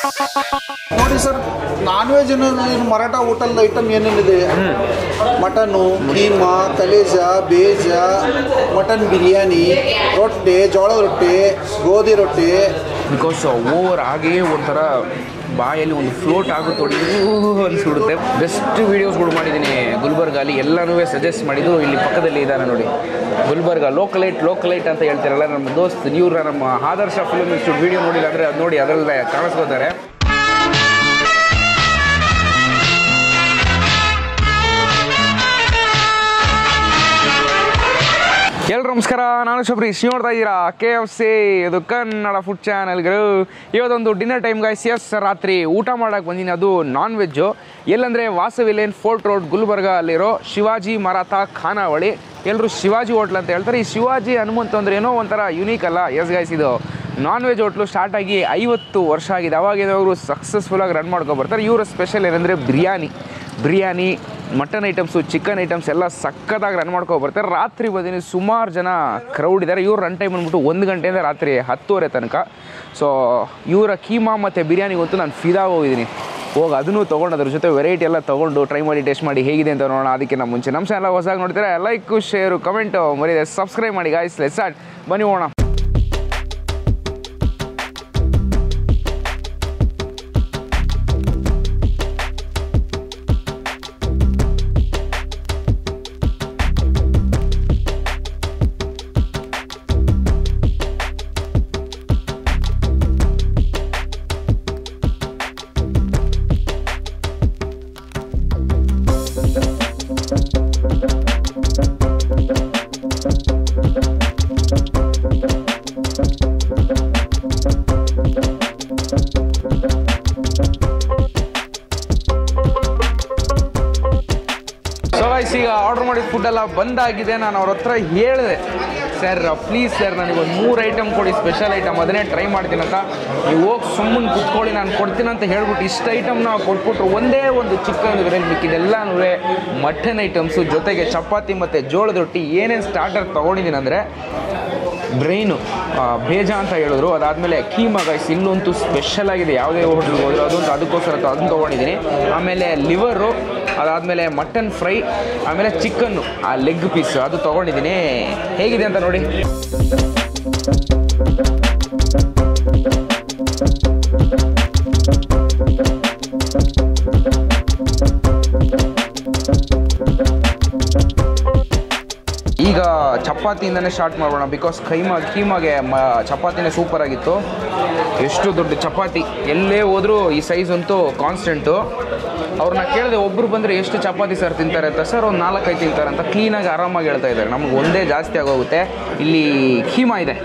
ನೋಡಿ sir non veg Maratha hotel item ಏನೇನಿದೆ mutton keema ಕಲೇಜ ಬೇಜ ಮಟನ್ ಬಿರಿಯಾನಿ ರೊಟ್ಟಿ ಜೋಳದ ರೊಟ್ಟಿ ಗೋಧಿ ರೊಟ್ಟಿ ಬಿಕಾಸ್ ಓವರ್ ಆಗೇ ಒಂಥರ ಬಾಯಲ್ಲಿ ಒಂದು ಫ್ಲೋಟ್ ಆಗುತ್ತೆ ನೋಡಿ ಅನಿಸ್ಬಿಡುತ್ತೆ ಬೆಸ್ಟ್ ವೀಡಿಯೋಸ್ಗಳು ಮಾಡಿದ್ದೀನಿ ಗುಲ್ಬರ್ಗಾಲಿ ಎಲ್ಲನೂ ಸಜೆಸ್ಟ್ ಮಾಡಿದ್ದು ಇಲ್ಲಿ ಪಕ್ಕದಲ್ಲಿ ಇದ್ದಾನೆ ನೋಡಿ ಗುಲ್ಬರ್ಗ ಲೋಕಲೈಟ್ ಲೋಕಲೈಟ್ ಅಂತ ಹೇಳ್ತಾರಲ್ಲ ನಮ್ಮ ದೋಸ್ತ್ ಇವ್ರ ನಮ್ಮ ಆದರ್ಶ ಫಿಲ್ಮ್ ಇನ್ಸ್ಟಿಟ್ಯೂಟ್ ವೀಡಿಯೋ ನೋಡಿಲ್ಲ ಅಂದರೆ ಅದು ನೋಡಿ ಅದರಲ್ಲೇ ಕಾಣಿಸ್ಕೋತಾರೆ ಎಲ್ರು ನಮಸ್ಕಾರ ನಾನು ಶಬರೀಶ್ ನೀವು ನೋಡ್ತಾ ಇದ್ದೀರಾ ಕೆ ಎಫ್ ಸಿ ಇದು ಕನ್ನಡ ಫುಡ್ ಚಾನಲ್ಗಳು ಇವತ್ತೊಂದು ಡಿನ್ನರ್ ಟೈಮ್ ಗಾಯ್ಸ್ ಎಸ್ ರಾತ್ರಿ ಊಟ ಮಾಡಕ್ಕೆ ಬಂದಿನಿ ಅದು ನಾನ್ ವೆಜ್ಜು ಎಲ್ಲಂದರೆ ವಾಸವಿಲೇನ್ ಫೋರ್ಟ್ ರೋಡ್ ಗುಲ್ಬರ್ಗ ಅಲ್ಲಿರೋ ಶಿವಾಜಿ ಮರಾಠ ಖಾನಾವಳಿ ಎಲ್ಲರೂ ಶಿವಾಜಿ ಹೋಟ್ಲ್ ಅಂತ ಹೇಳ್ತಾರೆ ಈ ಶಿವಾಜಿ ಹನುಮಂತ ಅಂದ್ರೆ ಏನೋ ಒಂಥರ ಯುನೀಕ್ ಅಲ್ಲ ಎಸ್ ಗಾಯ್ಸ್ ಇದು ನಾನ್ ವೆಜ್ ಹೋಟ್ಲು ಸ್ಟಾರ್ಟ್ ಆಗಿ ಐವತ್ತು ವರ್ಷ ಆಗಿದೆ ಅವಾಗಿಂದ ಅವರು ಸಕ್ಸಸ್ಫುಲ್ಲಾಗಿ ರನ್ ಮಾಡ್ಕೊ ಬರ್ತಾರೆ ಇವರ ಸ್ಪೆಷಲ್ ಏನಂದರೆ biryani biryani mutton items chicken items ಎಲ್ಲ ಸಕ್ಕತ್ತಾಗಿ ರನ್ ಮಾಡ್ಕೊ ಬರ್ತಾರೆ ರಾತ್ರಿ ಬಂದಿನಿ ಸುಮಾರು ಜನ ಕ್ರೌಡ್ ಇದ್ದಾರೆ ಇವ್ರು ರನ್ ಟೈಮ್ ಬಂದ್ಬಿಟ್ಟು ಒಂದು ಗಂಟೆಯಿಂದ ರಾತ್ರಿ ಹತ್ತುವರೆ ತನಕ ಸೊ ಇವರ ಕೀಮಾ ಮತ್ತು ಬಿರಿಯಾನಿಗಂತೂ ನಾನು ಫಿದಾ ಹೋಗಿದ್ದೀನಿ ಹೋಗಿ ಅದನ್ನು ತೊಗೊಂಡು ಅದ್ರ ಜೊತೆ ವೆರೈಟಿ ಎಲ್ಲ ತೊಗೊಂಡು ಟ್ರೈ ಮಾಡಿ ಟೇಸ್ಟ್ ಮಾಡಿ ಹೇಗಿದೆ ಅಂತ ನೋಡೋಣ ಅದಕ್ಕೆ ನಮ್ಮ ಮುಂಚೆ ನಮ್ಮ ಚಾನಲ್ ಹೊಸದಾಗಿ ನೋಡ್ತಾರೆ ಲೈಕು ಶೇರು ಕಮೆಂಟು ಮರಿದೆ ಸಬ್ಸ್ಕ್ರೈಬ್ ಮಾಡಿ ಗಾಯ್ಸ್ ಲೆಟ್ ಸ್ಟಾರ್ಟ್ ಬನ್ನಿ ಹೋಗೋಣ ಸೊ ಗೈಸ್ ಈಗ ಆರ್ಡರ್ ಮಾಡಿದ ಫುಡ್ ಎಲ್ಲ ಬಂದಾಗಿದೆ ನಾನು ಅವ್ರ ಹತ್ರ ಹೇಳಿದೆ ಸರ್ ಪ್ಲೀಸ್ ಸರ್ ನನಗೆ ಒಂದು ಮೂರು ಐಟಮ್ ಕೊಡಿ ಸ್ಪೆಷಲ್ ಐಟಮ್ ಅದನ್ನೇ ಟ್ರೈ ಮಾಡ್ತೀನಿ ಅಂತ ನೀವು ಹೋಗಿ ಸುಮ್ಮನೆ ಕುತ್ಕೊಳ್ಳಿ ನಾನು ಕೊಡ್ತೀನಿ ಅಂತ ಹೇಳ್ಬಿಟ್ಟು ಇಷ್ಟು ಐಟಮ್ನ ಕೊಟ್ಬಿಟ್ರು ಒಂದೇ ಒಂದು ಚಿಕನ್ ವೆರೈಟಿ ಮಿಕ್ಕಿದೆಲ್ಲನೂ ಮಟನ್ ಐಟಮ್ಸು ಜೊತೆಗೆ ಚಪಾತಿ ಮತ್ತು ಜೋಳದ ರೊಟ್ಟಿ ಏನೇನು ಸ್ಟಾರ್ಟರ್ ತೊಗೊಂಡಿದ್ದೀನಿ ಅಂದರೆ ಬ್ರೈನು ಬೇಜ ಅಂತ ಹೇಳಿದ್ರು ಅದಾದಮೇಲೆ ಕೀಮಾ ಗೈಸ್ ಇಲ್ಲಂತೂ ಸ್ಪೆಷಲ್ ಆಗಿದೆ ಯಾವುದೇ ಹೋಟ್ಲಿಗೆ ಹೋದ್ರು ಅದೊಂದು ಅದಕ್ಕೋಸ್ಕರ ತ- ಅದನ್ನ ತೊಗೊಂಡಿದ್ದೀನಿ ಆಮೇಲೆ ಲಿವರು ಅದಾದಮೇಲೆ ಮಟನ್ ಫ್ರೈ ಆಮೇಲೆ ಚಿಕನ್ನು ಆ ಲೆಗ್ ಪೀಸ್ ಅದು ತೊಗೊಂಡಿದ್ದೀನಿ ಹೇಗಿದೆ ಅಂತ ನೋಡಿ ಈಗ ಚಪಾತಿಯಿಂದನೇ ಸ್ಟಾರ್ಟ್ ಮಾಡೋಣ ಬಿಕಾಸ್ ಕೈಮಾ ಕೀಮಾಗೆ ಮ ಚಪಾತಿನೇ ಸೂಪರ್ ಆಗಿತ್ತು ಎಷ್ಟು ದೊಡ್ಡ ಚಪಾತಿ ಎಲ್ಲೇ ಹೋದರೂ ಈ ಸೈಜ್ ಅಂತೂ ಕಾನ್ಸ್ಟೆಂಟು ಅವ್ರನ್ನ ಕೇಳಿದೆ ಒಬ್ಬರು ಬಂದರೆ ಎಷ್ಟು ಚಪಾತಿ ಸರ್ ತಿಂತಾರೆ ಅಂತ ಸರ್ ಒಂದು ನಾಲ್ಕೈದು ತಿಂತಾರೆ ಅಂತ ಕ್ಲೀನಾಗಿ ಆರಾಮಾಗಿ ಹೇಳ್ತಾ ಇದ್ದಾರೆ ನಮ್ಗೆ ಒಂದೇ ಜಾಸ್ತಿ ಆಗೋಗುತ್ತೆ ಇಲ್ಲಿ ಕೀಮಾ ಇದೆ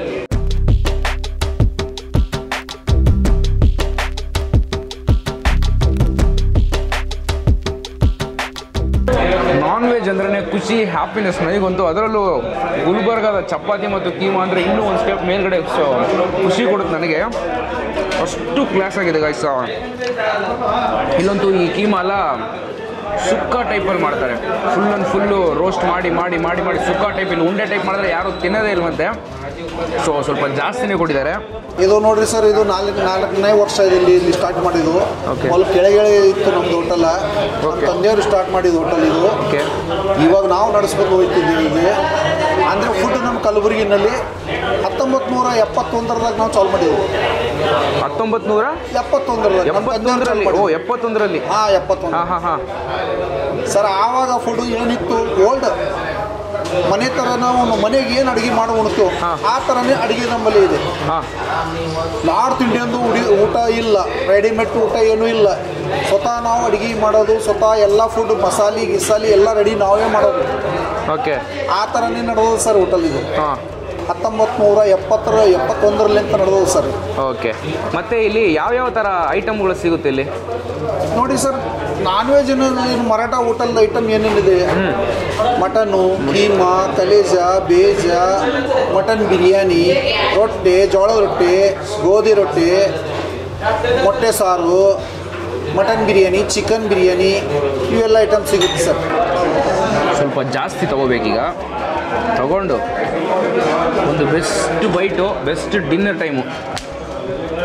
ನಾನ್ ವೆಜ್ ಅಂದ್ರೆ ಖುಷಿ ಹ್ಯಾಪಿನೆಸ್ ನನಗಂತೂ ಅದರಲ್ಲೂ ಗುಲ್ಬರ್ಗದ ಚಪಾತಿ ಮತ್ತು ಕೀಮಾ ಅಂದರೆ ಇನ್ನೂ ಒಂದು ಸ್ಟೆಪ್ ಮೇಲ್ಗಡೆ ಸೊ ಖುಷಿ ಕೊಡುತ್ತೆ ನನಗೆ ಅಷ್ಟು ಕ್ಲಾಸ್ ಆಗಿದೆ ಗಾಯ್ಸ ಇಲ್ಲಂತೂ ಈ ಕೀಮಾ ಎಲ್ಲ ಸುಕ್ಕ ಟೈಪಲ್ಲಿ ಮಾಡ್ತಾರೆ ಫುಲ್ ಆ್ಯಂಡ್ ಫುಲ್ಲು ರೋಸ್ಟ್ ಮಾಡಿ ಮಾಡಿ ಮಾಡಿ ಮಾಡಿ ಸುಕ್ಕ ಟೈಪ್ ಇಲ್ಲಿ ಉಂಡೆ ಟೈಪ್ ಮಾಡಿದ್ರೆ ಯಾರು ತಿನ್ನೋದೇ ಇಲ್ವಂತೆ ಸೊ ಸ್ವಲ್ಪ ಜಾಸ್ತಿನೇ ಕೊಟ್ಟಿದ್ದಾರೆ ಇದು ನೋಡ್ರಿ ಸರ್ ಇದು ನಾಲ್ಕು ನಾಲ್ಕನೇ ವರ್ಷ ಇದೆ ಇಲ್ಲಿ ಇಲ್ಲಿ ಸ್ಟಾರ್ಟ್ ಮಾಡಿದ್ದು Okay. ಮೊದಲು ಕೆಳಗೆಳೆ ಇತ್ತು ನಮ್ದು ಹೋಟೆಲ್ ನಮ್ಮ Okay. ತಂದೆಯವರು ಸ್ಟಾರ್ಟ್ ಮಾಡಿದ್ದು ಹೋಟೆಲ್ ಇದು ಓಕೆ ಇವಾಗ ನಾವು ನಡೆಸ್ಕೊಂಡು ಹೋಗ್ತಿದ್ದೀವಿ ಇಲ್ಲಿ ಅಂದರೆ ಫುಡ್ ನಮ್ಮ ಕಲಬುರಗಿನಲ್ಲಿ ಹತ್ತೊಂಬತ್ತು ನೂರ ಎಪ್ಪತ್ತೊಂದರದಾಗ ನಾವು ಚಾಲು ಮಾಡಿದ್ವಿ ಹತ್ತೊಂಬತ್ತು ನೂರ ಎಪ್ಪತ್ತೊಂದರದಾಗ ನಮ್ಮ ತಂದೆಯವ್ರು ಎಪ್ಪತ್ತೊಂದರಲ್ಲಿ ಚಾಲು ಓ ಮಾಡಿದ್ದು. ಎಪ್ಪತ್ತೊಂದರಲ್ಲಿ ಹಾಂ ಎಪ್ಪತ್ತೊಂದು ಹಾಂ ಹಾಂ ಹಾಂ ಸರ್ ಆವಾಗ ಫುಡ್ ಏನಿತ್ತು ಓಲ್ಡ್ ಮನೆ ಥರ ನಾವು ಮನೆಗೆ ಏನು ಅಡುಗೆ ಮಾಡಿ ಉಣ್ತೀವೋ ಹಾ. ಆ ಥರನೇ ಅಡುಗೆ ನಮ್ಮಲ್ಲಿ ಇದೆ ಹಾಂ ನಾರ್ತ್ ಇಂಡಿಯನ್ದು ಉಡಿ ಊಟ ಇಲ್ಲ ರೆಡಿಮೇಡ್ ಊಟ ಏನೂ ಇಲ್ಲ ಸ್ವತಃ ನಾವು ಅಡುಗೆ ಮಾಡೋದು ಸ್ವತಃ ಎಲ್ಲ ಫುಡ್ ಮಸಾಲೆ ಗಿಸಾಲಿ ಎಲ್ಲ ರೆಡಿ ನಾವೇ ಮಾಡೋದು ಓಕೆ ಆ ಥರನೇ ನಡೆದೋದು ಸರ್ ಹೋಟೆಲ್ ಇದು ಹಾಂ ಹತ್ತೊಂಬತ್ತು ನೂರ ಎಪ್ಪತ್ತರ ಎಪ್ಪತ್ತೊಂದರಲ್ಲಿಂತ ನಡೆದೋದು ಸರ್ ಓಕೆ ಮತ್ತೆ ಇಲ್ಲಿ ಯಾವ್ಯಾವ ಥರ ಐಟಮ್ಗಳು ಸಿಗುತ್ತೆ ಇಲ್ಲಿ ನೋಡಿ sir non veg Maratha hotel item ಏನೇನಿದೆ ಮಟನ್ನು ಕೀಮಾ ಕಲೇಜ ಬೇಜ ಮಟನ್ ಬಿರಿಯಾನಿ ರೊಟ್ಟಿ ಜೋಳದ ರೊಟ್ಟಿ ಗೋಧಿ ರೊಟ್ಟಿ ಮೊಟ್ಟೆ ಸಾರು ಮಟನ್ ಬಿರಿಯಾನಿ ಚಿಕನ್ ಬಿರಿಯಾನಿ ಇವೆಲ್ಲ ಐಟಮ್ ಸಿಗುತ್ತೆ ಸರ್ ಸ್ವಲ್ಪ ಜಾಸ್ತಿ ತಗೋಬೇಕೀಗ ತಗೊಂಡು ಒಂದು best bite best dinner time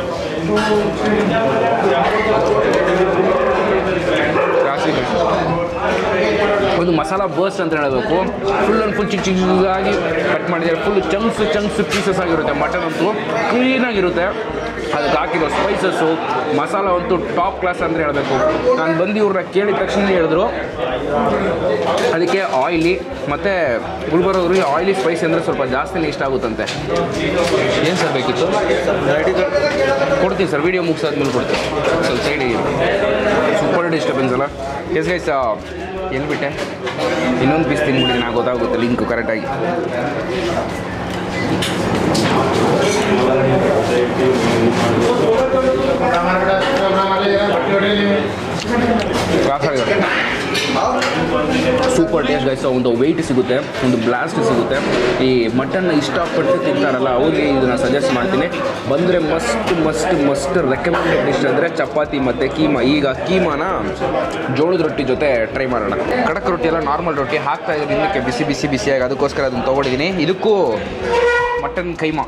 classic ಒಂದು ಮಸಾಲ ಬರ್ಸ್ಟ್ ಅಂತ ಹೇಳಬೇಕು ಫುಲ್ ಅಂಡ್ ಫುಲ್ ಚಿಕ್ಕ ಚಿಕ್ಕದಾಗಿ ಕಟ್ ಮಾಡಿದ್ದಾರೆ ಫುಲ್ ಚಂಕ್ಸ್ ಚಂಕ್ಸ್ ಪೀಸಸ್ ಆಗಿರುತ್ತೆ ಮಟನ್ ಅಂತೂ ಕ್ಲೀನಾಗಿರುತ್ತೆ ಅದಕ್ಕೆ ಹಾಕಿರೋ ಸ್ಪೈಸಸ್ಸು ಮಸಾಲ ಅಂತೂ ಟಾಪ್ ಕ್ಲಾಸ್ ಅಂತ ಹೇಳಬೇಕು ನಾನು ಬಂದು ಇವ್ರನ್ನ ಕೇಳಿದ ತಕ್ಷಣ ಹೇಳಿದ್ರು ಅದಕ್ಕೆ ಆಯಿಲಿ ಮತ್ತು ಗುಲ್ಬರ್ಗವ್ರಿಗೆ ಆಯಿಲಿ ಸ್ಪೈಸ್ ಅಂದರೆ ಸ್ವಲ್ಪ ಜಾಸ್ತಿನೇ ಇಷ್ಟ ಆಗುತ್ತಂತೆ ಏನು ಸರ್ ಬೇಕಿತ್ತು ಕೊಡ್ತೀನಿ ಸರ್ ವಿಡಿಯೋ ಮುಗಿಸಾದ್ಮೇಲೆ ಕೊಡ್ತೀನಿ ಸ್ವಲ್ಪ ಸೈಡಿಗೆ ಸೂಪರ್ ಡಿಸ್ಟರ್ಬೆನ್ಸ್ ಅಲ್ಲ ಎಸ್ ಗೈಸ್ ಎಲ್ಲಿ ಬಿಟ್ಟೆ ಇನ್ನೊಂದು ಪೀಸ್ ತಿಂದ್ಬಿಟ್ಟಿದ್ದೀನಿ ನಾ ಗೊತ್ತಾಗುತ್ತೆ ಲಿಂಕು ಕರೆಕ್ಟಾಗಿ ಸೂಪರ್ ಟೇಸ್ಟ್ ಗೈಸ್ ಒಂದು ವೆಯ್ಟ್ ಸಿಗುತ್ತೆ ಒಂದು ಬ್ಲಾಸ್ಟ್ ಸಿಗುತ್ತೆ ಈ ಮಟನ್ನ ಇಷ್ಟಪಟ್ಟು ತಿಂತಾರಲ್ಲ ಅವ್ರಿಗೆ ಇದನ್ನು ಸಜೆಸ್ಟ್ ಮಾಡ್ತೀನಿ ಬಂದರೆ must must must recommended dish ಅಂದರೆ ಚಪಾತಿ ಮತ್ತು ಕೀಮಾ ಈಗ ಕೀಮಾನ ಜೋಳದ ರೊಟ್ಟಿ ಜೊತೆ ಟ್ರೈ ಮಾಡೋಣ ಕಡಕ್ ರೊಟ್ಟಿ ಎಲ್ಲ ನಾರ್ಮಲ್ ರೊಟ್ಟಿ ಹಾಕ್ತಾ ಇದ್ದೀನಿ ಇದಕ್ಕೆ ಬಿಸಿ ಬಿಸಿ ಬಿಸಿಯಾಗಿ ಅದಕ್ಕೋಸ್ಕರ ಅದನ್ನು ತೊಗೊಂಡಿದ್ದೀನಿ ಇದಕ್ಕೂ ಮಟನ್ ಕೈಮಾ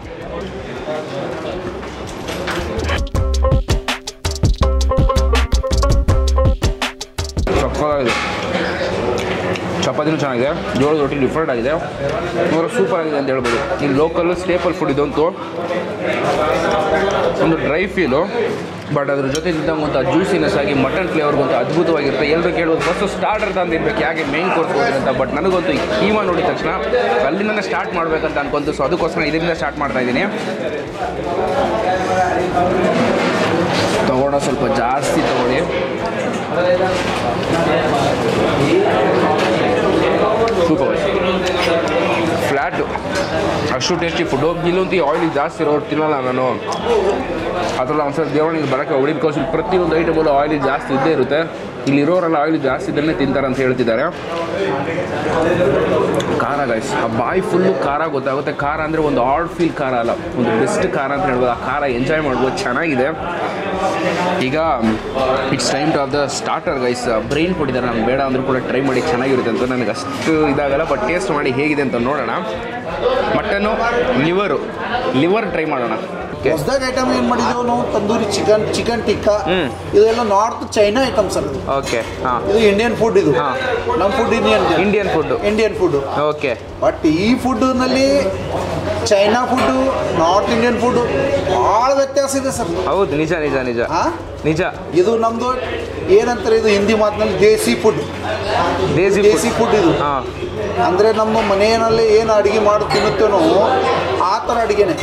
ಸಕ್ಕತ್ತಾಗಿದೆ ಚಪಾತಿನೂ ಚೆನ್ನಾಗಿದೆ ಜೋಳದ ರೊಟ್ಟಿ ಡಿಫ್ರೆಂಟ್ ಆಗಿದೆ ಇವರು ಸೂಪರ್ ಆಗಿದೆ ಅಂತ ಹೇಳ್ಬೋದು ಇಲ್ಲಿ ಲೋಕಲ್ ಸ್ಟೇಪಲ್ ಫುಡ್ ಇದಂತೂ ಒಂದು ಡ್ರೈ ಫೀಲು ಬಟ್ ಅದ್ರ ಜೊತೆ ತಿಂದಂಥ ಜ್ಯೂಸಿನೆಸ್ ಆಗಿ ಮಟನ್ ಫ್ಲೇವರ್ಗಂತೂ ಅದ್ಭುತವಾಗಿರುತ್ತೆ ಎಲ್ಲರೂ ಕೇಳೋದು ಫಸ್ಟ್ ಸ್ಟಾರ್ಟರ್ ತಂದಿರ್ಬೇಕು ಯಾಕೆ ಮೇನ್ ಕೋರ್ಸ್ ಹೋಗ್ರಿ ಅಂತ ಬಟ್ ನನಗಂತೂ ಈ ಕೀಮಾ ನೋಡಿದ ತಕ್ಷಣ ಅಲ್ಲಿಂದನೇ ಸ್ಟಾರ್ಟ್ ಮಾಡಬೇಕಂತ ಅನ್ಕೊಂತು ಸೊ ಅದಕ್ಕೋಸ್ಕರ ಇದರಿಂದ ಸ್ಟಾರ್ಟ್ ಮಾಡ್ತಾ ಇದ್ದೀನಿ ತಗೊಂಡ ಸ್ವಲ್ಪ ಜಾಸ್ತಿ ತಗೊಳ್ಳಿ ಸೂಪರ್ ಫ್ಲ್ಯಾಟು ಅಷ್ಟು ಟೇಸ್ಟಿ ಫುಡ್ಡು ಇಲ್ಲೊಂದು ಆಯಿಲ್ ಜಾಸ್ತಿ ಇರೋರು ತಿನ್ನಲ್ಲ ನಾನು ಅದರಲ್ಲಿ ಒಂದ್ಸಲ ದೇವಣಿಗೆ ಬರೋಕ್ಕೆ ಉಳಿದ ಕೌಶಲ್ ಪ್ರತಿಯೊಂದು ಐಟಮಲ್ಲೂ ಆಯಿಲ್ ಜಾಸ್ತಿ ಇದ್ದೇ ಇರುತ್ತೆ ಇಲ್ಲಿರೋರೆಲ್ಲ ಆಯಿಲ್ ಜಾಸ್ತಿ ಇದನ್ನೇ ತಿಂತಾರೆ ಅಂತ ಹೇಳ್ತಿದ್ದಾರೆ ಖಾರ ಗೈಸ್ ಆ ಬಾಯಿ ಫುಲ್ಲು ಖಾರ ಗೊತ್ತಾಗುತ್ತೆ ಖಾರ ಅಂದರೆ ಒಂದು ಆರ್ಡ್ ಫೀಲ್ ಖಾರ ಅಲ್ಲ ಒಂದು ಬೆಸ್ಟ್ ಖಾರ ಅಂತ ಹೇಳ್ಬೋದು ಆ ಖಾರ ಎಂಜಾಯ್ ಮಾಡ್ಬೋದು ಚೆನ್ನಾಗಿದೆ ಈಗ it's time to of the starter guys brain ಕೊಟ್ಟಿದ್ದಾರೆ ನಾನು ಬೇಡ ಅಂದರೂ ಕೂಡ ಟ್ರೈ ಮಾಡಿ ಚೆನ್ನಾಗಿರುತ್ತೆ ಅಂತ ನನಗೆ ಅಷ್ಟು ಇದಾಗಲ್ಲ ಬಟ್ ಟೇಸ್ಟ್ ಮಾಡಿ ಹೇಗಿದೆ ಅಂತ ನೋಡೋಣ ಮಟನ್ನು ಲಿವರು ಲಿವರ್ ಟ್ರೈ ಮಾಡೋಣ ಓಕೆ ಹೊಸದಾಗ ಐಟಮ್ ಏನು ಮಾಡಿದೆವು ನಾವು tandoori chicken chicken tikka hmm. ಇದೆಲ್ಲ ನಾರ್ತ್ ಚೈನಾ ಐಟಮ್ ಸರ್ ಇದು ಓಕೆ ಹಾಂ ಇದು ಇಂಡಿಯನ್ ಫುಡ್ ಇದು ಹಾ. ನಮ್ಮ food Indian Indian food Indian food okay but ಈ ಫುಡ್ನಲ್ಲಿ China food north Indian food ಭಾಳ ವ್ಯತ್ಯಾಸ ಇದೆ ಸರ್ ಹೌದು ನಿಜ ನಿಜ ನಿಜ ಹಾ ನಿಜ ಇದು ನಮ್ಮದು ಏನಂತಾರೆ ಇದು ಹಿಂದಿ ಮಾತಿನಲ್ಲಿ ದೇಸಿ ಫುಡ್ ದೇಸಿ ದೇಸಿ ಫುಡ್ ಇದು ಹಾಂ ಅಂದರೆ ನಮ್ಮ ಮನೆಯಲ್ಲಿ ಏನು ಅಡುಗೆ ಮಾಡಿ ತಿನ್ನುತ್ತೇವೋ ನಾವು ಆ ಥರ ಅಡುಗೆನೆ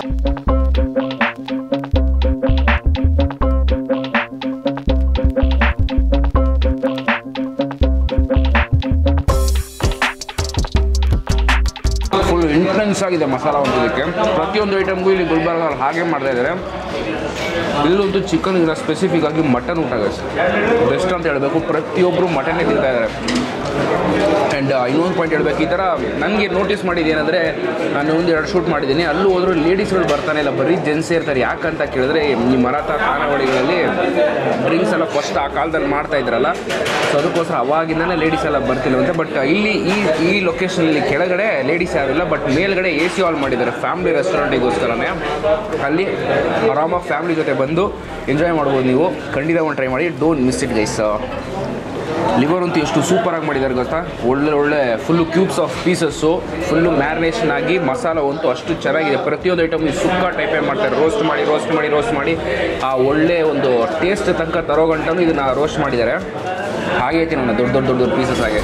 ಫುಲ್ ಇಂಟೆನ್ಸ್ ಆಗಿದೆ ಮಸಾಲ ಒಂದು ಇದಕ್ಕೆ ಪ್ರತಿಯೊಂದು ಐಟಮ್ಗೂ ಇಲ್ಲಿ ಗುಲ್ಬರ್ಗಲ್ಲಿ ಹಾಗೆ ಮಾಡ್ತಾ ಇದ್ದಾರೆ ಇಲ್ಲೊಂದು ಚಿಕನ್ ಇಲ್ಲ ಸ್ಪೆಸಿಫಿಕ್ ಆಗಿ ಮಟನ್ ಊಟ ಬೆಸ್ಟ್ ಅಂತ ಹೇಳಬೇಕು ಪ್ರತಿಯೊಬ್ಬರು ಮಟನ್ನೇ ತಿಂತಾ ಇದ್ದಾರೆ ಆ್ಯಂಡ್ ಇನ್ನೊಂದು ಪಾಯಿಂಟ್ ಹೇಳ್ಬೇಕು ಈ ಥರ ನನಗೆ ನೋಟಿಸ್ ಮಾಡಿದ್ದೇನೆಂದರೆ ನಾನು ಒಂದು ಎರಡು ಶೂಟ್ ಮಾಡಿದ್ದೀನಿ ಅಲ್ಲೂ ಹೋದ್ರು ಲೇಡೀಸ್ಗಳು ಬರ್ತಾನೆ ಇಲ್ಲ ಬರೀ ಜೆಂಟ್ಸ್ ಇರ್ತಾರೆ ಯಾಕಂತ ಕೇಳಿದ್ರೆ ಈ ಮರಾಠ ಖಾನಾವಳಿಗಳಲ್ಲಿ ಡ್ರಿಂಕ್ಸ್ ಎಲ್ಲ ಫಸ್ಟ್ ಆ ಕಾಲದಲ್ಲಿ ಮಾಡ್ತಾ ಇದ್ರಲ್ಲ ಸೊ ಅದಕ್ಕೋಸ್ಕರ ಅವಾಗಿಂದನೇ ಲೇಡೀಸ್ ಎಲ್ಲ ಬರ್ತಿಲ್ವಂತೆ ಬಟ್ ಇಲ್ಲಿ ಈ ಈ ಲೊಕೇಶನಲ್ಲಿ ಕೆಳಗಡೆ ಲೇಡೀಸ್ ಯಾರಿಲ್ಲ ಬಟ್ ಮೇಲ್ಗಡೆ ಎ ಸಿ ಹಾಲ್ ಮಾಡಿದ್ದಾರೆ ಫ್ಯಾಮಿಲಿ ರೆಸ್ಟೋರೆಂಟಿಗೋಸ್ಕರನೇ ಅಲ್ಲಿ ಆರಾಮಾಗಿ ಫ್ಯಾಮಿಲಿ ಜೊತೆ ಬಂದು ಎಂಜಾಯ್ ಮಾಡ್ಬೋದು ನೀವು ಖಂಡಿತ ಒಂದು ಟ್ರೈ ಮಾಡಿ don't miss it guys liver ಅಂತೂ ಎಷ್ಟು ಸೂಪರಾಗಿ ಮಾಡಿದ್ದಾರೆ ಗೊತ್ತಾ ಒಳ್ಳೆ ಒಳ್ಳೆ full cubes of pieces full marination ಆಗಿ ಮಸಾಲ ಅಂತೂ ಅಷ್ಟು ಚೆನ್ನಾಗಿದೆ ಪ್ರತಿಯೊಂದು ಐಟಮ್ ಸುಕ್ಕ ಟೈಪೇ ಮಾಡ್ತಾರೆ ರೋಸ್ಟ್ ಮಾಡಿ ರೋಸ್ಟ್ ಮಾಡಿ ರೋಸ್ಟ್ ಮಾಡಿ ಆ ಒಳ್ಳೆ ಒಂದು ಟೇಸ್ಟ್ ತನಕ ತರೋ ಗಂಟನೂ ಇದನ್ನು ರೋಸ್ಟ್ ಮಾಡಿದ್ದಾರೆ ಹಾಗೆ ತಿನ್ನೋಣ ದೊಡ್ಡ ದೊಡ್ಡ ದೊಡ್ಡ ದೊಡ್ಡ ಪೀಸಸ್ ಹಾಗೆ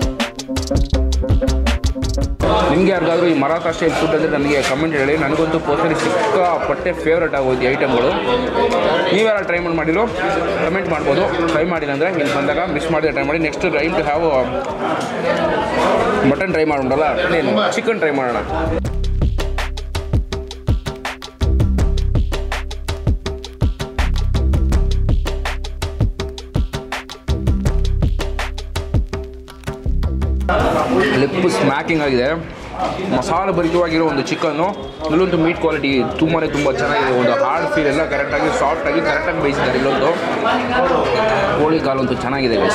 ನಿಮಗೆ ಯಾರಿಗಾದ್ರೂ ಈ ಮರಾಠ ಸ್ಟೈಲ್ ಫುಡ್ ಅಂದರೆ ನನಗೆ ಕಮೆಂಟ್ ಹೇಳಿ ನನಗಂತೂ ಪರ್ಸನಲಿ ಸಿಕ್ಕಾಪಟ್ಟೆ ಫೇವ್ರೇಟ್ ಆಗೋದು ಈ ಐಟಮ್ಗಳು ನೀವೆಲ್ಲ ಟ್ರೈ ಮಾಡಿ ಮಾಡಿರೋ ಕಮೆಂಟ್ ಮಾಡ್ಬೋದು ಟ್ರೈ ಮಾಡಿಲ್ಲ ಅಂದರೆ ಇಲ್ಲಿ ಬಂದಾಗ ಮಿಸ್ ಮಾಡಿದ್ರೆ ಟ್ರೈ ಮಾಡಿ next time to have mutton try ಮಾಡೋಣ ಏನು ಚಿಕನ್ ಟ್ರೈ ಮಾಡೋಣ ಲಿಪ್ ಸ್ಮ್ಯಾಕಿಂಗ್ ಆಗಿದೆ ಮಸಾಲೆ ಭರಿತವಾಗಿರೋ ಒಂದು ಚಿಕನ್ನು ಇಲ್ಲೊಂದು ಮೀಟ್ ಕ್ವಾಲಿಟಿ ತುಂಬಾ ತುಂಬ ಚೆನ್ನಾಗಿದೆ ಒಂದು ಹಾರ್ಡ್ ಫೀಲ್ ಎಲ್ಲ ಕರೆಕ್ಟಾಗಿ ಸಾಫ್ಟಾಗಿ ಕರೆಕ್ಟಾಗಿ ಬೇಯಿಸಿದ್ದಾರೆ ಇಲ್ಲೊಂದು ಕೋಳಿ ಕಾಲಂತೂ ಚೆನ್ನಾಗಿದೆ guys.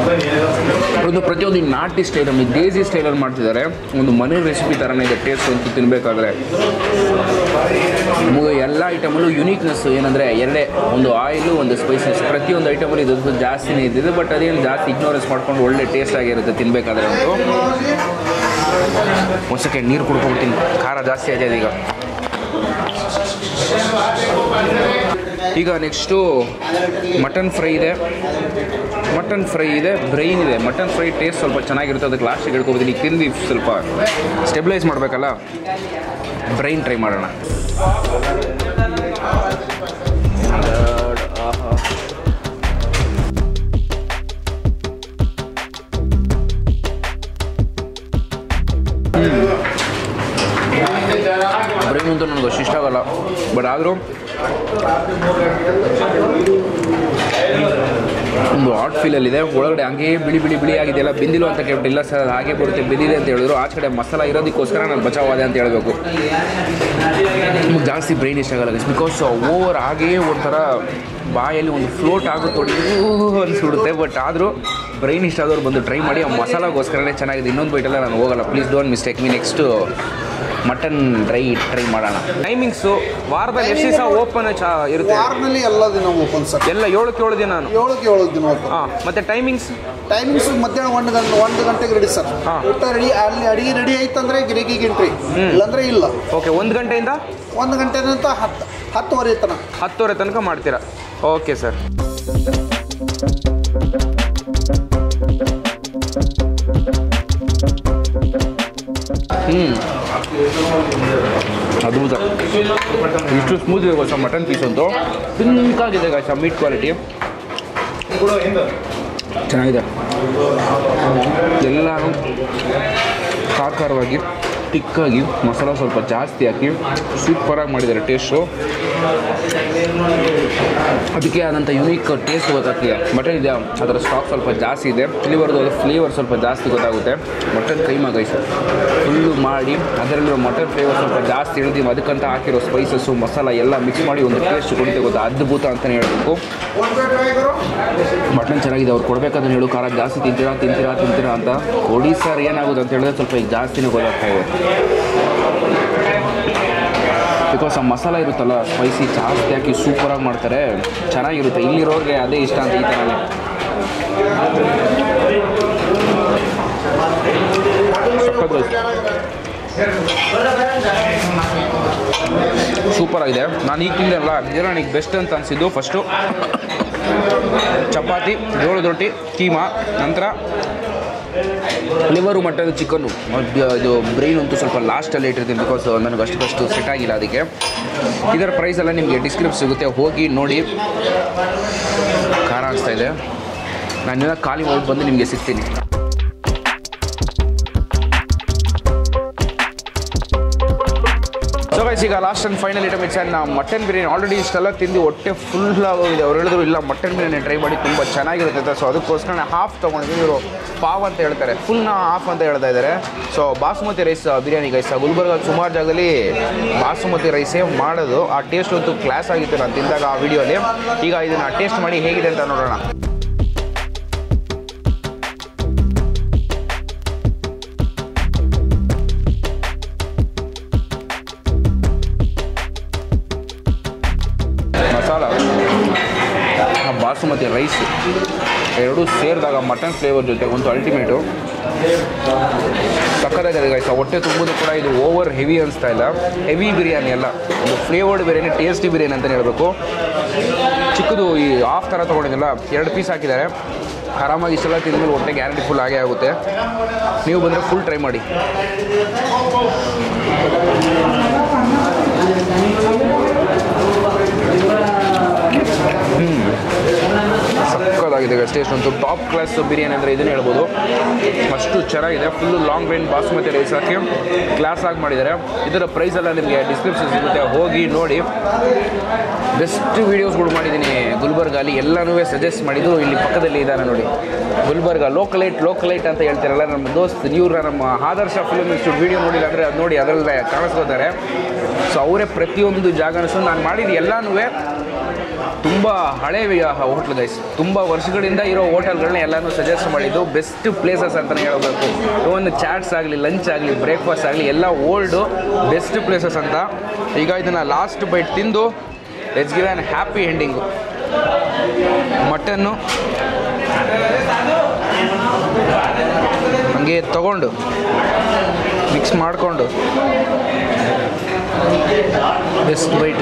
ಒಂದು ಪ್ರತಿಯೊಂದು ಈ ನಾಟಿ ಸ್ಟೈಲಲ್ಲಿ ದೇಸಿ ಸ್ಟೈಲಲ್ಲಿ ಮಾಡ್ತಿದ್ದಾರೆ ಒಂದು ಮನೆ ರೆಸಿಪಿ ಥರನೇ ಇದೆ ಟೇಸ್ಟ್ ಅಂತೂ ತಿನ್ನಬೇಕಾದ್ರೆ ನಮಗೆ ಎಲ್ಲ ಐಟಮಲ್ಲೂ ಯುನೀಕ್ನೆಸ್ ಏನಂದರೆ ಎರಡೇ ಒಂದು ಆಯಿಲು ಒಂದು ಸ್ಪೈಸಸ್ ಪ್ರತಿಯೊಂದು ಐಟಮಲ್ಲಿ ಇದು ಜಾಸ್ತಿನೇ ಇದ್ದಿದೆ ಬಟ್ ಅದೇನು ಜಾಸ್ತಿ ಇಗ್ನೋರೆನ್ಸ್ ಮಾಡ್ಕೊಂಡು ಒಳ್ಳೆ ಟೇಸ್ಟ್ ಆಗಿರುತ್ತೆ ತಿನ್ನಬೇಕಾದ್ರೆ ಅಂತೂ ಒಂದು ಸೆಕೆಂಡ್ ನೀರು ಕುಡ್ಕೊಂಡ್ಬಿಡ್ತೀನಿ ಖಾರ ಜಾಸ್ತಿ ಆಗಿದೆ ಈಗ ಈಗ ನೆಕ್ಸ್ಟು ಮಟನ್ ಫ್ರೈ ಇದೆ ಮಟನ್ ಫ್ರೈ ಇದೆ ಬ್ರೈನ್ ಇದೆ ಮಟನ್ ಫ್ರೈ ಟೇಸ್ಟ್ ಸ್ವಲ್ಪ ಚೆನ್ನಾಗಿರುತ್ತೆ ಅದಕ್ಕೆ ಲಾಸ್ಟಿಗೆ ಹೇಳ್ಕೊಬೋದಿನಿ ಈಗ ತಿಂದು ಸ್ವಲ್ಪ ಸ್ಟೆಬಿಲೈಸ್ ಮಾಡಬೇಕಲ್ಲ ಬ್ರೈನ್ ಟ್ರೈ ಮಾಡೋಣ ಬ್ರೈನ್ ಅಂತೂ ನನಗೆ ಅಷ್ಟು ಇಷ್ಟ ಆಗಲ್ಲ ಬಟ್ ಆದರೂ ಒಂದು ಹಾಟ್ ಫೀಲಲ್ಲಿದೆ ಒಳಗಡೆ ಹಂಗೆ ಬಿಳಿ ಬಿಳಿ ಬಿಳಿ ಆಗಿದೆಯಲ್ಲ ಬೆಂದಿಲ್ಲ ಅಂತ ಕೇಳ್ಬಿಟ್ಟು ಇಲ್ಲ ಸರ್ ಅದು ಹಾಗೆ ಬರುತ್ತೆ ಬೆಂದಿದೆ ಅಂತ ಹೇಳಿದ್ರು ಆಚೆ ಕಡೆ ಮಸಾಲ ಇರೋದಕ್ಕೋಸ್ಕರ ನಾನು ಬಚಾವಾದೆ ಅಂತ ಹೇಳಬೇಕು ನಮಗೆ ಜಾಸ್ತಿ ಬ್ರೈನ್ ಇಷ್ಟ ಆಗಲ್ಲ ಬಿಕಾಸ್ ಓವರ್ ಹಾಗೇ ಒಂಥರ ಬಾಯಲ್ಲಿ ಒಂದು ಫ್ಲೋಟ್ ಆಗುತ್ತೆ ನೋಡಿ ಅನಿಸ್ಬಿಡುತ್ತೆ ಬಟ್ ಆದರೂ ಬ್ರೈನ್ ಇಷ್ಟ ಆದವ್ರು ಬಂದು ಟ್ರೈ ಮಾಡಿ ಆ ಮಸಾಲಾಗೋಸ್ಕರನೇ ಚೆನ್ನಾಗಿದೆ ಇನ್ನೊಂದು ಬೈಟೆಲ್ಲ ನಾನು ಹೋಗಲ್ಲ please don't mistake me next mutton dry try ಮಾಡೋಣ ಟೈಮಿಂಗ್ಸು ವಾರದಲ್ಲಿ ಎಷ್ಟು ದಿವಸ ಓಪನ್ ಚಾ ಇರುತ್ತೆ ವಾರದಲ್ಲಿ ಎಲ್ಲ ದಿನ ಓಪನ್ ಸರ್ ಎಲ್ಲ ಏಳಕ್ಕೆ ಏಳು ದಿನ ಏಳಕ್ಕೆ ಏಳು ದಿನ ಓಪನ್ ಹಾಂ ಮತ್ತು ಟೈಮಿಂಗ್ಸ್ ಟೈಮಿಂಗ್ಸ್ ಮಧ್ಯಾಹ್ನ ಒಂದು ಗಂಟೆ ಒಂದು ಗಂಟೆಗೆ ರೆಡಿ ಸರ್ ಹಾ. ಊಟ ರೆಡಿ ಅಲ್ಲಿ ಅಡಿಗೆ ರೆಡಿ ಆಯ್ತಂದ್ರೆ ಗಿರಿಗಿಗೆ ಎಂಟ್ರಿ ಇಲ್ಲಾಂದ್ರೆ ಇಲ್ಲ ಓಕೆ ಒಂದು ಗಂಟೆಯಿಂದ ಒಂದು ಗಂಟೆನಂತ ಹತ್ತು ಹತ್ತುವರೆ ತನಕ ಹತ್ತುವರೆ ತನಕ ಮಾಡ್ತೀರಾ ಓಕೆ ಸರ್ ಹ್ಞೂ ಅದ್ಭುತ ಇಷ್ಟು ಸ್ಮೂತ್ ಇದೆ ಗೊತ್ತಾ ಮಟನ್ ಪೀಸ್ ಅಂತೂ ಪಿಂಕಾಗಿದೆ ಗಾಯ್ಸ ಮೀಟ್ ಕ್ವಾಲಿಟಿ ಚೆನ್ನಾಗಿದೆ ಎಲ್ಲನೂ ಖಾರ ಖಾರವಾಗಿ ತಿಕ್ಕಾಗಿ ಮಸಾಲ ಸ್ವಲ್ಪ ಜಾಸ್ತಿ ಹಾಕಿ ಸೂಪರಾಗಿ ಮಾಡಿದ್ದಾರೆ ಟೇಸ್ಟು ಅದಕ್ಕೆ ಆದಂಥ ಯುನೀಕ್ ಟೇಸ್ಟ್ ಗೊತ್ತಾಗ್ತಿದೆ ಮಟನ್ ಇದೆ ಅದರ ಸ್ಟಾಕ್ ಸ್ವಲ್ಪ ಜಾಸ್ತಿ ಇದೆ ಫ್ಲೇವರ್ದು ಫ್ಲೇವರ್ ಸ್ವಲ್ಪ ಜಾಸ್ತಿ ಗೊತ್ತಾಗುತ್ತೆ ಮಟನ್ ಕೈಮಾ ಗೈಸ್ ಫುಲ್ಲು ಮಾಡಿ ಅದರಲ್ಲಿರೋ ಮಟನ್ ಫ್ಲೇವರ್ ಸ್ವಲ್ಪ ಜಾಸ್ತಿ ಇಳಿದೀವಿ ಅದಕ್ಕಂತ ಹಾಕಿರೋ ಸ್ಪೈಸಸ್ಸು ಮಸಾಲ ಎಲ್ಲ ಮಿಕ್ಸ್ ಮಾಡಿ ಒಂದು ಟೇಸ್ಟ್ ಕೊಡುತ್ತೆ ಗೊತ್ತಾ ಅದ್ಭುತ ಅಂತಲೇ ಹೇಳಬೇಕು ಮಟನ್ ಚೆನ್ನಾಗಿದೆ ಅವ್ರು ಕೊಡ್ಬೇಕಾದ್ರೆ ಹೇಳು ಖಾರ ಜಾಸ್ತಿ ತಿಂತೀರಾ ತಿಂತೀರಾ ತಿಂತೀರಾ ಅಂತ ಕೊಡಿ ಸರ್ ಏನಾಗೋದು ಅಂತ ಹೇಳಿದ್ರೆ ಸ್ವಲ್ಪ ಈಗ ಜಾಸ್ತಿನೇ ಗೊತ್ತಾಗ್ತಾ ಇದೆ ಬಿಕಾಸ್ ಆ ಮಸಾಲ ಇರುತ್ತಲ್ಲ ಸ್ಪೈಸಿ ಜಾಸ್ತಿ ಹಾಕಿ ಸೂಪರಾಗಿ ಮಾಡ್ತಾರೆ ಚೆನ್ನಾಗಿರುತ್ತೆ ಇಲ್ಲಿರೋರಿಗೆ ಅದೇ ಇಷ್ಟ ಅಂತ ಈ ಥರನೇ ಸೂಪರ್ ಆಗಿದೆ ನಾನು ಈಗ ತಿಂದೆಲ್ಲ ಇದರ ನನಗೆ ಬೆಸ್ಟ್ ಅಂತ ಅನಿಸಿದ್ದು ಫಸ್ಟು ಚಪಾತಿ ಜೋಳದ ರೊಟ್ಟಿ ಕೀಮಾ ನಂತರ ಲಿವರು ಮಟನ್ ಚಿಕನ್ನು ಇದು ಬ್ರೈನ್ ಅಂತೂ ಸ್ವಲ್ಪ ಲಾಸ್ಟಲ್ಲಿ ಇಟ್ಟಿರ್ತೀನಿ ಬಿಕಾಸ್ ನನಗೆ ಅಷ್ಟಕ್ಕಷ್ಟು ಸೆಟ್ ಆಗಿಲ್ಲ ಅದಕ್ಕೆ ಇದರ ಪ್ರೈಸ್ ಎಲ್ಲ ನಿಮಗೆ ಡಿಸ್ಕ್ರಿಪ್ ಸಿಗುತ್ತೆ ಹೋಗಿ ನೋಡಿ ಖಾರ ಅನಿಸ್ತಾ ಇದೆ ನಾನು ಖಾಲಿ ಮಾಡಿ ಬಂದು ನಿಮಗೆ ಸಿಗ್ತೀನಿ ಸೊ ಗೈಸ್ ಈಗ last and final item it's ನಾ ಮಟನ್ ಬಿರಿಯಾನಿ ಆಲ್ರೆಡಿ ಇಷ್ಟೆಲ್ಲ ತಿಂದು ಹೊಟ್ಟೆ ಫುಲ್ ಆಗೋಗಿದೆ ಅವ್ರು ಹೇಳಿದ್ರು ಇಲ್ಲ ಮಟನ್ ಬಿರಿಯಾನಿ ಟ್ರೈ ಮಾಡಿ ತುಂಬ ಚೆನ್ನಾಗಿರುತ್ತೆ ಅಂತ ಸೊ ಅದಕ್ಕೋಸ್ಕರ ನಾನು ಹಾಫ್ ತೊಗೊಂಡಿದ್ದೀನಿ ಇವರು ಪಾವ್ ಅಂತ ಹೇಳ್ತಾರೆ ಫುಲ್ನ ಹಾಫ್ ಅಂತ ಹೇಳ್ತಾ ಇದ್ದಾರೆ so basmati rice biryani guys Gulbarga ಸುಮಾರು ಜಾಗದಲ್ಲಿ ಬಾಸುಮತಿ ರೈಸೇ ಮಾಡೋದು ಆ ಟೇಸ್ಟ್ ಅಂತೂ ಕ್ಲಾಸ್ ಆಗಿತ್ತು ನಾನು ತಿಂದಾಗ ಆ ವಿಡಿಯೋಲಿ ಈಗ ಇದನ್ನು ಟೇಸ್ಟ್ ಮಾಡಿ ಹೇಗಿದೆ ಅಂತ ನೋಡೋಣ ಮಸಾಲ ಆ ಬಾಸುಮತಿ ರೈಸ್ ಎರಡೂ ಸೇರಿದಾಗ ಮಟನ್ ಫ್ಲೇವರ್ ಜೊತೆ ಒಂದು ಅಲ್ಟಿಮೇಟು ಸಕ್ಕತ್ತಾಗಿದೆ ಗೈಸ್ ಹೊಟ್ಟೆ ತುಂಬುದು ಕೂಡ ಇದು ಓವರ್ ಹೆವಿ ಅನಿಸ್ತಾ ಇಲ್ಲ ಹೆವಿ ಬಿರಿಯಾನಿ ಅಲ್ಲ ಒಂದು ಫ್ಲೇವರ್ಡ್ ಬಿರಿಯಾನಿ ಟೇಸ್ಟಿ ಬಿರಿಯಾನಿ ಅಂತಲೇ ಹೇಳಬೇಕು ಚಿಕ್ಕದು ಈ ಹಾಫ್ ಥರ ತೊಗೊಂಡಿದ್ದಲ್ಲ ಎರಡು ಪೀಸ್ ಹಾಕಿದ್ದಾರೆ ಆರಾಮಾಗಿ ಇಷ್ಟೆಲ್ಲ ತಿಂದ್ಮೇಲೆ ಹೊಟ್ಟೆ ಗ್ಯಾರಂಟಿ ಫುಲ್ ಆಗೇ ಆಗುತ್ತೆ ನೀವು ಬಂದರೆ ಫುಲ್ ಟ್ರೈ ಮಾಡಿ ಸಕ್ಕತ್ತಾಗಿದೆ ಟೇಸ್ಟ್ ಅಂತೂ ಟಾಪ್ ಕ್ಲಾಸ್ ಬಿರಿಯಾನಿ ಅಂದರೆ ಇದನ್ನು ಹೇಳ್ಬೋದು ಅಷ್ಟು ಚೆನ್ನಾಗಿದೆ full long range basmati rice ಹಾಕಿ ಕ್ಲಾಸ್ ಆಗಿ ಮಾಡಿದ್ದಾರೆ ಇದರ ಪ್ರೈಸ್ ಎಲ್ಲ ನಿಮಗೆ ಡಿಸ್ಕ್ರಿಪ್ಷನ್ ಸಿಗುತ್ತೆ ಹೋಗಿ ನೋಡಿ ಬೆಸ್ಟ್ ವೀಡಿಯೋಸ್ಗಳು ಮಾಡಿದ್ದೀನಿ ಗುಲ್ಬರ್ಗಲ್ಲಿ ಎಲ್ಲನೂ ಸಜೆಸ್ಟ್ ಮಾಡಿದ್ದು ಇಲ್ಲಿ ಪಕ್ಕದಲ್ಲಿ ಇದ್ದಾನೆ ನೋಡಿ ಗುಲ್ಬರ್ಗ ಲೋಕಲೈಟ್ ಲೋಕಲೈಟ್ ಅಂತ ಹೇಳ್ತಾರಲ್ಲ ನಮ್ಮ ದೋಸ್ತ್ ಇವ್ರ ನಮ್ಮ ಆದರ್ಶ ಫಿಲ್ಮ್ ಇನ್ಸ್ಟಿಟ್ಯೂಟ್ ವೀಡಿಯೋ ನೋಡಿಲ್ಲ ಅಂದರೆ ಅದು ನೋಡಿ ಅದರಲ್ಲೇ ಕಾಣಿಸ್ಕೋತಾರೆ ಸೊ ಅವರೇ ಪ್ರತಿಯೊಂದು ಜಾಗನೂ ನಾನು ಮಾಡಿದ ಎಲ್ಲನೂ ತುಂಬ ಹಳೆ ಹೋಟ್ಲ್ ಗೈಸ್ ತುಂಬ ವರ್ಷಗಳಿಂದ ಇರೋ ಹೋಟೆಲ್ಗಳನ್ನ ಎಲ್ಲನೂ ಸಜೆಸ್ಟ್ ಮಾಡಿದ್ದು ಬೆಸ್ಟ್ ಪ್ಲೇಸಸ್ ಅಂತಲೇ ಹೇಳಬೇಕು ಒಂದು ಚಾಟ್ಸ್ ಆಗಲಿ ಲಂಚ್ ಆಗಲಿ ಬ್ರೇಕ್ಫಾಸ್ಟ್ ಆಗಲಿ ಎಲ್ಲ ಓಲ್ಡು ಬೆಸ್ಟ್ ಪ್ಲೇಸಸ್ ಅಂತ ಈಗ ಇದನ್ನು ಲಾಸ್ಟ್ ಬೈಟ್ ತಿಂದು let's give an happy ending ಮಟನ್ನು ಹಂಗೆ ತಗೊಂಡು ಮಿಕ್ಸ್ ಮಾಡಿಕೊಂಡು ಬೆಸ್ಟ್ ವೈಟ್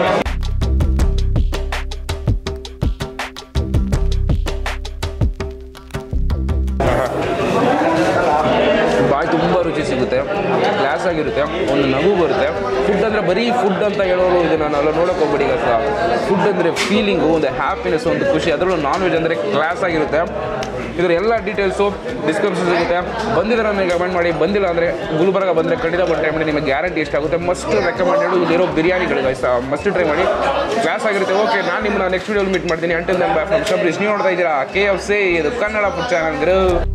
ಬಾಯಿ ತುಂಬ ರುಚಿ ಸಿಗುತ್ತೆ ಕ್ಲಾಸ್ ಆಗಿರುತ್ತೆ ಒಂದು ನಗು ಬರುತ್ತೆ ಫುಡ್ ಅಂದರೆ ಬರೀ ಫುಡ್ ಅಂತ ಹೇಳೋರು ಇದನ್ನು ನಾವೆಲ್ಲ ನೋಡೋಕೆ ಹೋಗ್ಬೇಡಿ ಈಗ ಸಹ ಫುಡ್ ಅಂದರೆ ಫೀಲಿಂಗು ಒಂದು ಹ್ಯಾಪಿನೆಸ್ ಒಂದು ಖುಷಿ ಅದರಲ್ಲೂ ನಾನ್ ವೆಜ್ ಅಂದರೆ ಕ್ಲಾಸ್ ಆಗಿರುತ್ತೆ ಇದರ ಎಲ್ಲ ಡೀಟೇಲ್ಸು ಡಿಸ್ಕ್ರಿಪ್ಷನ್ ಸಿಗುತ್ತೆ ಬಂದಿದ್ರೆ ನನಗೆ ಕಮೆಂಟ್ ಮಾಡಿ ಬಂದಿಲ್ಲ ಅಂದರೆ ಗುಲ್ಬರ್ಗ ಬಂದರೆ ಖಂಡಿತ ಬಂದು ಟ್ರೈ ಮಾಡಿ ನಿಮಗೆ ಗ್ಯಾರಂಟಿ ಇಷ್ಟ ಆಗುತ್ತೆ ಮಸ್ಟ್ ರೆಕಮೆಂಡೆಡ್ ಇಲ್ಲಿರೋ ಬಿರಿಯಾನಿಗಳು ಗೈಸ್ ಮಸ್ಟ್ ಟ್ರೈ ಮಾಡಿ ಕ್ಲಾಸ್ ಆಗಿರುತ್ತೆ ಓಕೆ ನಾನು ನಿಮ್ಮನ್ನ ನೆಕ್ಸ್ಟ್ ವೀಡಿಯೋಲಿ ಮೀಟ್ ಮಾಡ್ತೀನಿ ಅಂಟಿಲ್ ನಮ್ಮ ನಮ್ಮ ಶಬ್ರೀಶ್ ನೀವು ನೋಡ್ತಾ ಇದ್ದೀರಾ ಕೆ ಎಫ್ ಸಿ ಇದು ಕನ್ನಡ ಫುಡ್ ಚಾನಲ್